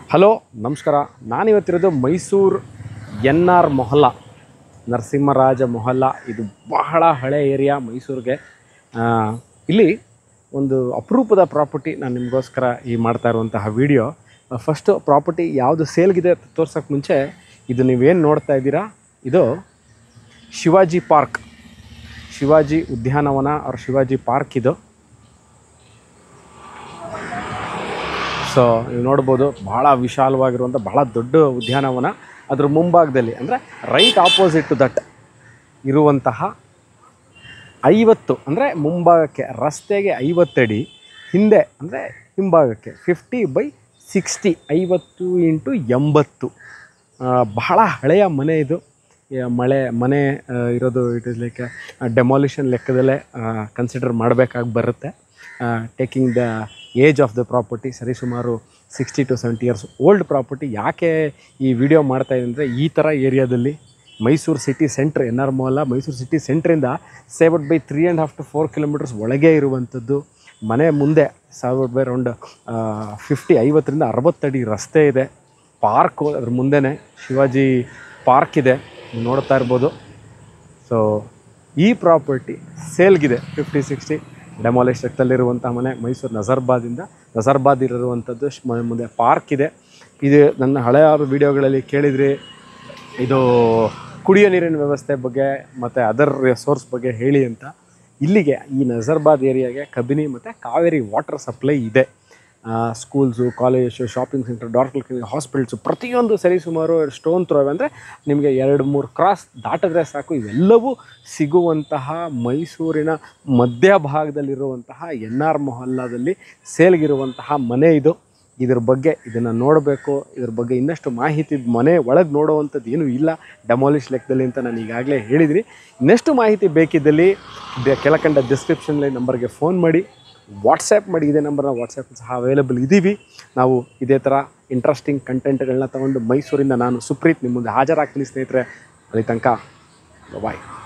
hello ನಮಸ್ಕಾರ ನಾನಿವತ್ತಿರೋದು Mysuru N R Mohalla Narasimharaja Mohalla ಇದು ಬಹಳ ಹಳೆ ಏರಿಯಾ ಮೈಸೂರಿಗೆ ಆ, ಇಲ್ಲಿ ಒಂದು ಅಪರೂಪದ ಪ್ರಾಪರ್ಟಿ ನಾನು ನಿಮಗೋಸ್ಕರ ಈ ಮಾಡ್ತಾ ಇರುವಂತಹ ವಿಡಿಯೋ ಫಸ್ಟು ಪ್ರಾಪರ್ಟಿ ಯಾವುದು ಸೇಲ್ಗಿದೆ ಅಂತ ತೋರ್ಸೋಕ್ಕೆ ಮುಂಚೆ ಇದು ನೀವೇನು ನೋಡ್ತಾ ಇದ್ದೀರಾ ಇದು ಶಿವಾಜಿ ಪಾರ್ಕ್ ಶಿವಾಜಿ ಉದ್ಯಾನವನ ಅವ್ರ ಶಿವಾಜಿ ಪಾರ್ಕ್ ಇದು ಸೊ ನೀವು ನೋಡ್ಬೋದು ಭಾಳ ವಿಶಾಲವಾಗಿರುವಂಥ ಭಾಳ ದೊಡ್ಡ ಉದ್ಯಾನವನ ಅದ್ರ ಮುಂಭಾಗದಲ್ಲಿ ಅಂದರೆ ರೈಟ್ ಆಪೋಸಿಟ್ ಟು ದಟ್ ಇರುವಂತಹ ಐವತ್ತು ಅಂದರೆ ಮುಂಭಾಗಕ್ಕೆ ರಸ್ತೆಗೆ ಐವತ್ತಡಿ ಹಿಂದೆ ಅಂದರೆ ಹಿಂಭಾಗಕ್ಕೆ ಫಿಫ್ಟಿ ಬೈ ಸಿಕ್ಸ್ಟಿ ಐವತ್ತು ಇಂಟು ಎಂಬತ್ತು ಆ, ಬಹಳ ಹಳೆಯ ಮನೆ ಇದು ಈ ಮಳೆ ಮನೆ ಆ, ಇರೋದು ಇಟ್ ಇಸ್ ಲೈಕ್ ಡೆಮಾಲಿಷನ್ ಲೆಕ್ಕದಲ್ಲೇ ಕನ್ಸಿಡರ್ ಮಾಡಬೇಕಾಗಿ ಬರುತ್ತೆ taking the age of the property ಸರಿಸುಮಾರು sixty to seventy years old property ಯಾಕೆ ಈ ವಿಡಿಯೋ ಮಾಡ್ತಾ ಇದೆ ಅಂದರೆ ಈ ಥರ ಏರಿಯಾದಲ್ಲಿ Mysuru city centre N R Mohalla Mysuru city ಸೆಂಟ್ರಿಂದ ಸೇವಡ್ by three and half to four kilometers ಒಳಗೆ ಇರುವಂಥದ್ದು ಮನೆ ಮುಂದೆ ಸಾವಿರದ ಬೈ ರೌಂಡ್ ಫಿಫ್ಟಿ ಐವತ್ತರಿಂದ ಅರವತ್ತಡಿ ರಸ್ತೆ ಇದೆ ಪಾರ್ಕು ಅದ್ರ ಮುಂದೆನೇ ಶಿವಾಜಿ ಪಾರ್ಕ್ ಇದೆ ನೀವು ನೋಡ್ತಾ ಇರ್ಬೋದು ಸೊ ಈ ಪ್ರಾಪರ್ಟಿ ಸೇಲ್ಗಿದೆ ಫಿಫ್ಟಿ ಸಿಕ್ಸ್ಟಿ ಡೆಮಾಲಿಶ್ ಲೆಕ್ಕದಲ್ಲಿರುವಂಥ ಮನೆ ಮೈಸೂರು ನಜರ್ಬಾದಿಂದ ನಜರ್ಬಾದ್ ಇರುವಂಥದ್ದು ಶ್- ಮನೆ ಮುಂದೆ ಪಾರ್ಕ್ ಇದೆ ಇದು ನನ್ನ ಹಳೆಯಾರು ವಿಡಿಯೋಗಳಲ್ಲಿ ಕೇಳಿದ್ರಿ ಇದು ಕುಡಿಯೋ ನೀರಿನ ವ್ಯವಸ್ಥೆ ಬಗ್ಗೆ ಮತ್ತು ಅದರ್ ಸೋರ್ಸ್ ಬಗ್ಗೆ ಹೇಳಿ ಅಂತ ಇಲ್ಲಿಗೆ ಈ ನಜರ್ಬಾದ್ ಏರಿಯಾಗೆ ಕಬಿನಿ ಮತ್ತು ಕಾವೇರಿ ವಾಟರ್ ಸಪ್ಲೈ ಇದೆ ಸ್ಕೂಲ್ಸು ಕಾಲೇಜು ಶಾಪಿಂಗ್ ಸೆಂಟರ್ ಡಾರ್ಕಲ್ ಕ್ಲಿನಿಕ್ ಹಾಸ್ಪಿಟಲ್ಸು ಪ್ರತಿಯೊಂದು ಸರಿ ಸುಮಾರು ಸ್ಟೋನ್ ಥ್ರೋ ಅಂದರೆ ನಿಮಗೆ ಎರಡು ಮೂರು ಕ್ರಾಸ್ ದಾಟಿದ್ರೆ ಸಾಕು ಇವೆಲ್ಲವೂ ಸಿಗುವಂತಹ ಮೈಸೂರಿನ ಮಧ್ಯಭಾಗದಲ್ಲಿರುವಂತಹ ಎನ್ ಆರ್ ಮೊಹಲ್ಲಾದಲ್ಲಿ ಸೇಲ್ಗಿರುವಂತಹ ಮನೆ ಇದು ಇದ್ರ ಬಗ್ಗೆ ಇದನ್ನು ನೋಡಬೇಕು ಇದ್ರ ಬಗ್ಗೆ ಇನ್ನಷ್ಟು ಮಾಹಿತಿ ಮನೆ ಒಳಗೆ ನೋಡುವಂಥದ್ದು ಏನೂ ಇಲ್ಲ ಡೆಮಾಲಿಷ್ ಲೆಕ್ಕದಲ್ಲಿ ಅಂತ ನಾನು ಈಗಾಗಲೇ ಹೇಳಿದ್ದೀನಿ ಇನ್ನಷ್ಟು ಮಾಹಿತಿ ಬೇಕಿದ್ದಲ್ಲಿ ದೆ- ಕೆಳಕಂಡ ಡಿಸ್ಕ್ರಿಪ್ಷನ್ಲಿ ನಂಬರ್ಗೆ ಫೋನ್ ಮಾಡಿ ವಾಟ್ಸಪ್ ಮಾಡಿ ಇದೇ ನಂಬರ್ನ ವಾಟ್ಸಪ್ ಸಹ ಅವೈಲೇಬಲ್ ಇದ್ದೀವಿ ನಾವು ಇದೇ ಥರ ಇಂಟ್ರೆಸ್ಟಿಂಗ್ ಕಂಟೆಂಟ್ಗಳನ್ನ ತಗೊಂಡು ಮೈಸೂರಿಂದ ನಾನು ಸುಪ್ರೀತ್ ನಿಮ್ಮ ಮುಂದೆ ಹಾಜರಾಗ್ತೀನಿ ಸ್ನೇಹಿತರೆ ಅಲ್ಲಿ ತನಕ ಬಾಯ್